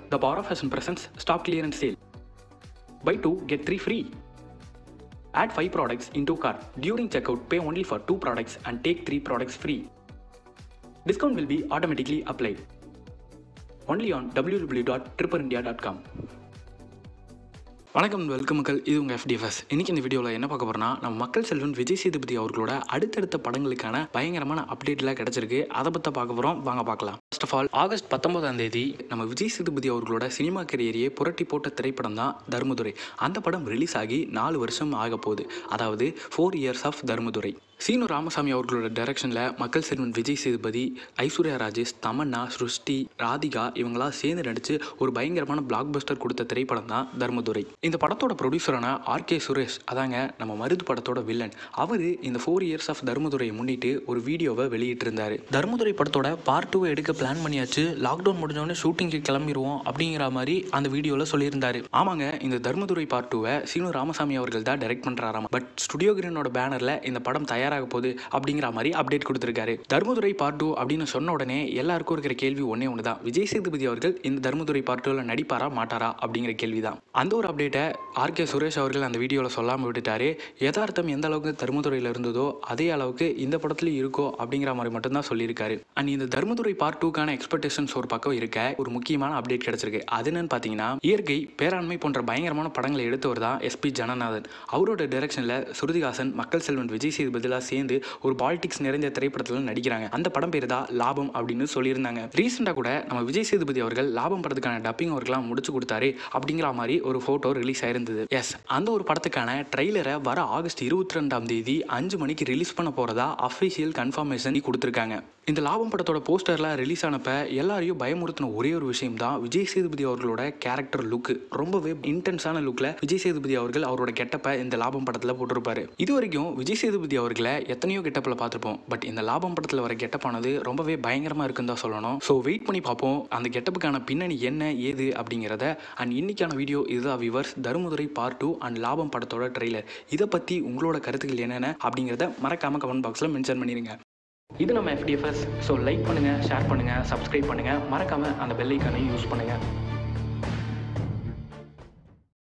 the Bar of Fashion presents stock clearance sale. Buy 2, get 3 free. Add 5 products into cart. During checkout, pay only for 2 products and take 3 products free. Discount will be automatically applied. Only on www.tripperindia.com. வணக்கம் welcome மக்கள் இது உங்கள் FDFS இன்னைக்கு இந்த வீடியோவில் என்ன பார்க்க போறோம்னா நம்ம மக்கள் செல்வன் விஜய் சேதுபதி அவர்களோட அடுத்தடுத்த படங்களுக்கான பயங்கரமான அப்டேட்லாம் கிடைச்சிருக்கு அதை பற்றி பார்க்க போகிறோம் வாங்க பார்க்கலாம் ஃபர்ஸ்ட் ஆஃப் ஆல் ஆகஸ்ட் பத்தொன்பதாம் தேதி நம்ம விஜய் சேதுபதி அவர்களோட சினிமா கரியரையே புரட்டி போட்ட திரைப்படம் தான் தர்மதுரை அந்த படம் ரிலீஸ் ஆகி நாலு வருஷம் ஆக போகுது அதாவது four years of Dharmadurai Seenu Ramasamy அவர்களோட டைரக்ஷனில் மக்கள் செல்வன் விஜய் சேதுபதி ஐஸ்வர்யா ராஜேஷ் தமன்னா சிருஷ்டி ராதிகா இவங்களாம் சேர்ந்து நடித்து ஒரு பயங்கரமான பிளாக் பஸ்டர் கொடுத்த திரைப்படம் தான் தர்மதுரை இந்த படத்தோட ப்ரொடியூசரான ஆர் கே சுரேஷ் அதாங்க நம்ம மருது படத்தோட வில்லன் அவர் இந்த ஃபோர் இயர்ஸ் ஆஃப் தர்மதுரையை முன்னிட்டு ஒரு வீடியோவை வெளியிட்டிருந்தார் தர்மதுரை படத்தோட பார்ட் டூவை எடுக்க பிளான் பண்ணியாச்சு லாக்டவுன் முடிஞ்சோடனே ஷூட்டிங்க்கு கிளம்பிடுவோம் அப்படிங்கிற மாதிரி அந்த வீடியோவில் சொல்லியிருந்தாரு ஆமாங்க இந்த தர்மதுரை பார்ட் டூவை சீனு ராமசாமி அவர்கள் தான் டைரக்ட் பண்ணுறாராம் பட் ஸ்டுடியோ கிரீனோட பேனரில் இந்த படம் தயாராக போகுது அப்படிங்கிற மாதிரி அப்டேட் கொடுத்துருக்காரு தர்மதுரை பார்ட் டூ அப்படின்னு சொன்ன உடனே எல்லாருக்கும் இருக்கிற கேள்வி ஒன்றே ஒன்று தான் விஜய் சேதுபதி அவர்கள் இந்த தர்மதுரை பார்ட் டூவில் நடிப்பாரா மாட்டாரா அப்படிங்கிற கேள்வி தான் அந்த ஒரு அப்டேட்டை ஆர் கே சுரேஷ் அவர்கள் அந்த வீடியோவில் சொல்லாமல் விட்டுட்டாரு யதார்த்தம் எந்த அளவுக்கு தர்மதுரையில் இருந்ததோ அதே அளவுக்கு இந்த படத்துலையும் இருக்கோ அப்படிங்கிற மாதிரி மட்டும்தான் சொல்லியிருக்காரு அண்ட் இந்த தர்மதுரை பார்ட் டூக்கான எக்ஸ்பெக்டேஷன்ஸ் ஒரு பக்கம் இருக்க ஒரு முக்கியமான அப்டேட் கிடைச்சிருக்கு அது என்னன்னு பார்த்தீங்கன்னா இயற்கை பேராண்மை போன்ற பயங்கரமான படங்களை எடுத்தவர் தான் எஸ்பி ஜனநாதன் அவரோட டைரக்ஷனில் சுருதிகாசன் மக்கள் செல்வன் விஜய் சேதுபதிலாம் சேர்ந்து ஒரு பாலிடிக்ஸ் நிறைந்த திரைப்படத்தில் நடிக்கிறாங்க அந்த படம் பேர் தான் லாபம் அப்படின்னு சொல்லியிருந்தாங்க ரீசெண்டாக கூட நம்ம விஜய் சேதுபதி அவர்கள் லாபம் படத்துக்கான டப்பிங் ஒர்க்லாம் முடிச்சு கொடுத்தாரு அப்படிங்கிற மாதிரி ஒரு ஃபோட்டோ ரிலீஸ் ஆயிருந்தது எஸ் அந்த ஒரு படத்துக்கான ட்ரெய்லரை வர ஆகஸ்ட் இருபத்தி ரெண்டாம் தேதி அஞ்சு மணிக்கு ரிலீஸ் பண்ண போகிறதா அஃபிஷியல் கன்ஃபர்மேஷன் கொடுத்துருக்காங்க இந்த லாபம் படத்தோட போஸ்டர்லாம் ரிலீஸ் ஆனப்ப எல்லாரையும் பயமுறுத்தின ஒரே ஒரு விஷயம் தான் விஜய் சேதுபதி அவர்களோட கேரக்டர் லுக் ரொம்பவே இன்டென்ஸான லுக்கில் விஜய் சேதுபதி அவர்கள் அவரோட கெட்டப்பை இந்த லாபம் படத்தில் போட்டிருப்பாரு இது வரைக்கும் விஜய் சேதுபதி அவர்களை எத்தனையோ கெட்டப்பில் பார்த்துருப்போம் பட் இந்த லாபம் படத்தில் வர கெட்டப்பானது ரொம்பவே பயங்கரமாக இருக்குன்னு தான் சொல்லணும் ஸோ வெயிட் பண்ணி பார்ப்போம் அந்த கெட்டப்புக்கான பின்னணி என்ன ஏது அப்படிங்கிறத அண்ட் இன்னைக்கான வீடியோ இதுதான் viewers Dharmadurai part two and Laabam படத்தோட ட்ரெய்லர் இதை பற்றி உங்களோட கருத்துக்கள் என்னென்ன அப்படிங்கிறத மறக்காம கமெண்ட் பாக்ஸில் மென்ஷன் பண்ணிடுங்க இது நம்ம எஃப்டிஎஃப்எஸ் ஸோ லைக் பண்ணுங்கள் ஷேர் பண்ணுங்கள் சப்ஸ்கிரைப் பண்ணுங்கள் மறக்காமல் அந்த பெல் ஐக்கானையும் யூஸ் பண்ணுங்கள்